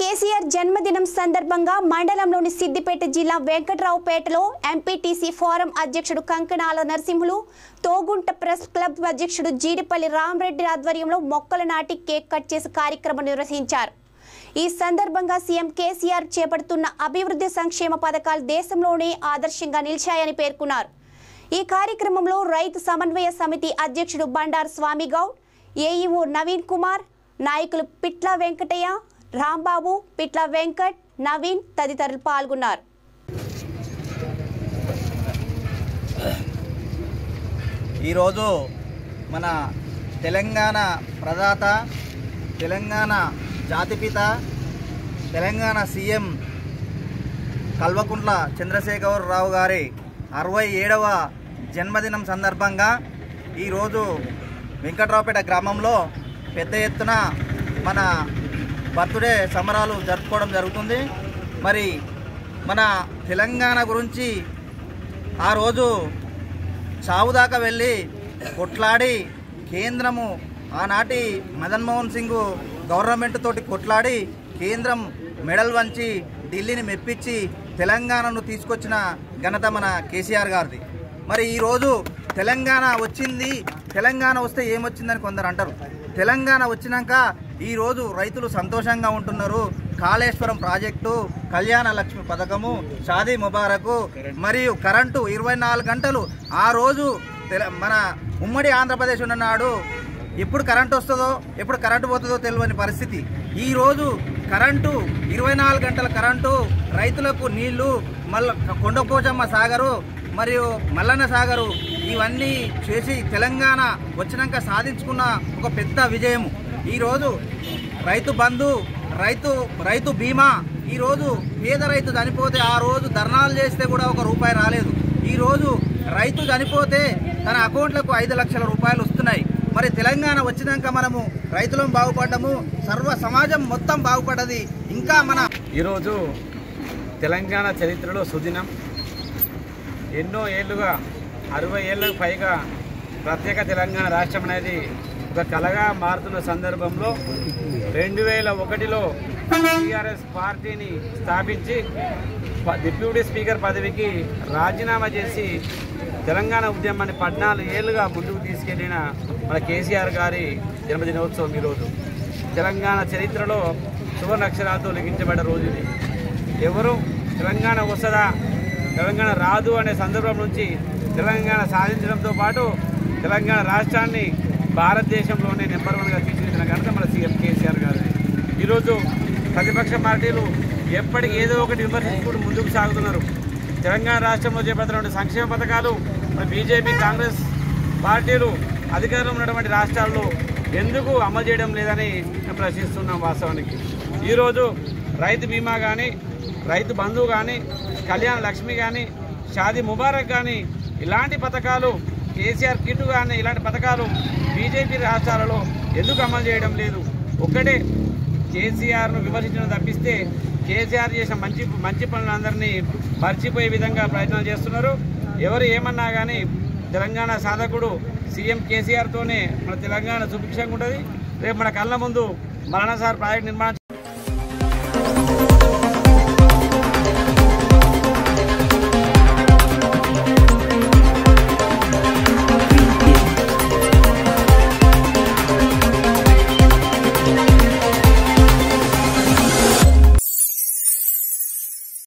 కేసీఆర్ జన్మదినం సందర్భంగా మండలంలోని సిద్దిపేట జిల్లా వెంకట్రావుపేటలో ఎంపీటీసీ ఫోరం అధ్యక్షుడు కంకణాల నరసింహులు తోగుంట ప్రెస్ క్లబ్ అధ్యక్షుడు జీడిపల్లి రామరెడ్డి ఆధ్వర్యంలో మొక్కలు నాటి కేక్ కట్ చేసి కార్యక్రమం నిర్వహించారు ఈ సందర్భంగా సీఎం కేసీఆర్ చేపడుతున్న అభివృద్ధి సంక్షేమ పథకాలు దేశంలోనే ఆదర్శంగా నిలిచాయని పేర్కొన్నారు ఈ కార్యక్రమంలో రైతు సమన్వయ సమితి అధ్యక్షుడు బండారు స్వామిగౌడ్ ఏఈఓ నవీన్ కుమార్ నాయకులు పిట్ల వెంకటయ్య రాంబాబు పిట్ల వెంకట్ నవీన్ తదితరులు పాల్గొన్నారు ఈరోజు మన తెలంగాణ ప్రదాత తెలంగాణ జాతిపిత తెలంగాణ సీఎం కల్వకుంట్ల చంద్రశేఖర్ రావు గారి అరవై ఏడవ జన్మదినం సందర్భంగా ఈరోజు వెంకట్రావుపేట గ్రామంలో పెద్ద ఎత్తున మన బర్త్డే సంబరాలు జరుపుకోవడం జరుగుతుంది మరి మన తెలంగాణ గురించి ఆ రోజు చావు దాకా వెళ్ళి కొట్లాడి కేంద్రము ఆనాటి మదన్ మోహన్ సింగ్ గవర్నమెంట్ తోటి కొట్లాడి కేంద్రం మెడల్ వంచి ఢిల్లీని మెప్పించి తెలంగాణను తీసుకొచ్చిన ఘనత మన కేసీఆర్ గారిది మరి ఈరోజు తెలంగాణ వచ్చింది తెలంగాణ వస్తే ఏమొచ్చిందని కొందరు అంటారు తెలంగాణ వచ్చినాక ఈరోజు రైతులు సంతోషంగా ఉంటున్నారు కాళేశ్వరం ప్రాజెక్టు కళ్యాణ లక్ష్మి పథకము షాదీ ముబారకు మరియు కరెంటు ఇరవై నాలుగు గంటలు ఆ రోజు తెల మన ఉమ్మడి ఆంధ్రప్రదేశ్ ఉన్ననాడు ఎప్పుడు కరెంటు వస్తుందో ఎప్పుడు కరెంటు పోతుందో తెలియని పరిస్థితి ఈ రోజు కరెంటు ఇరవై నాలుగు గంటల కరెంటు రైతులకు నీళ్లు మళ్ళీ కొండపోచమ్మ సాగరు మరియు మల్లన్న సాగరు ఇవన్నీ చేసి తెలంగాణ వచ్చినాక సాధించుకున్న ఒక పెద్ద విజయము ఈరోజు రైతు బంధు రైతు రైతు బీమా ఈరోజు పేద రైతు చనిపోతే ఆ రోజు ధర్నాలు చేస్తే కూడా ఒక రూపాయి రాలేదు ఈరోజు రైతు చనిపోతే తన అకౌంట్లకు ఐదు లక్షల రూపాయలు వస్తున్నాయి మరి తెలంగాణ వచ్చినాక మనము రైతులం బాగుపడ్డము సర్వ సమాజం మొత్తం బాగుపడ్డది ఇంకా మన ఈరోజు తెలంగాణ చరిత్రలో సుదినం ఎన్నో ఏళ్ళుగా అరవై ఏళ్ళకు పైగా ప్రత్యేక తెలంగాణ రాష్ట్రం అనేది ఒక కలగా మారుతున్న సందర్భంలో రెండు వేల ఒకటిలో టీఆర్ఎస్ పార్టీని స్థాపించి ప- డిప్యూటీ స్పీకర్ పదవికి రాజీనామా చేసి తెలంగాణ ఉద్యమాన్ని పద్నాలుగు ఏళ్ళుగా ముందుకు తీసుకెళ్లిన మన కేసీఆర్ గారి జన్మదినోత్సవం ఈరోజు తెలంగాణ చరిత్రలో సువర్ణాక్షరాలతో లిఖించబడ్డ రోజు ఇది ఎవరు తెలంగాణ వస్తుందా తెలంగాణ రాదు అనే సందర్భం నుంచి తెలంగాణ సాధించడంతో పాటు తెలంగాణ రాష్ట్రాన్ని భారతదేశంలోనే నెంబర్ వన్గా తీర్చిదిద్దిన ఘనత మన సీఎం కేసీఆర్ గారు ఈరోజు ప్రతిపక్ష పార్టీలు ఎప్పటికీ ఏదో ఒకటి విమర్శించుకుంటూ ముందుకు సాగుతున్నారు తెలంగాణ రాష్ట్రంలో చేపడుతున్న సంక్షేమ పథకాలు మన బీజేపీ కాంగ్రెస్ పార్టీలు అధికారంలో ఉన్నటువంటి రాష్ట్రాల్లో ఎందుకు అమలు చేయడం లేదని మేము ప్రశ్నిస్తున్నాం వాస్తవానికి ఈరోజు రైతు బీమా కానీ రైతు బంధువు కానీ కళ్యాణ లక్ష్మి కానీ షాదీ ముబారక్ కానీ ఇలాంటి పథకాలు కేసీఆర్ కిట్ కానీ ఇలాంటి పథకాలు బీజేపీ రాష్ట్రాలలో ఎందుకు అమలు చేయడం లేదు ఒక్కటే కేసీఆర్ను విమర్శించడం తప్పిస్తే కేసీఆర్ చేసిన మంచి మంచి పనులందరినీ మర్చిపోయే విధంగా ప్రయత్నాలు చేస్తున్నారు ఎవరు ఏమన్నా కానీ తెలంగాణ సాధకుడు సీఎం కేసీఆర్తోనే మన తెలంగాణ సుభిక్షంగా ఉంటుంది రేపు మన కళ్ళ ముందు మరణసార్ ప్రాజెక్ట్ నిర్మాణం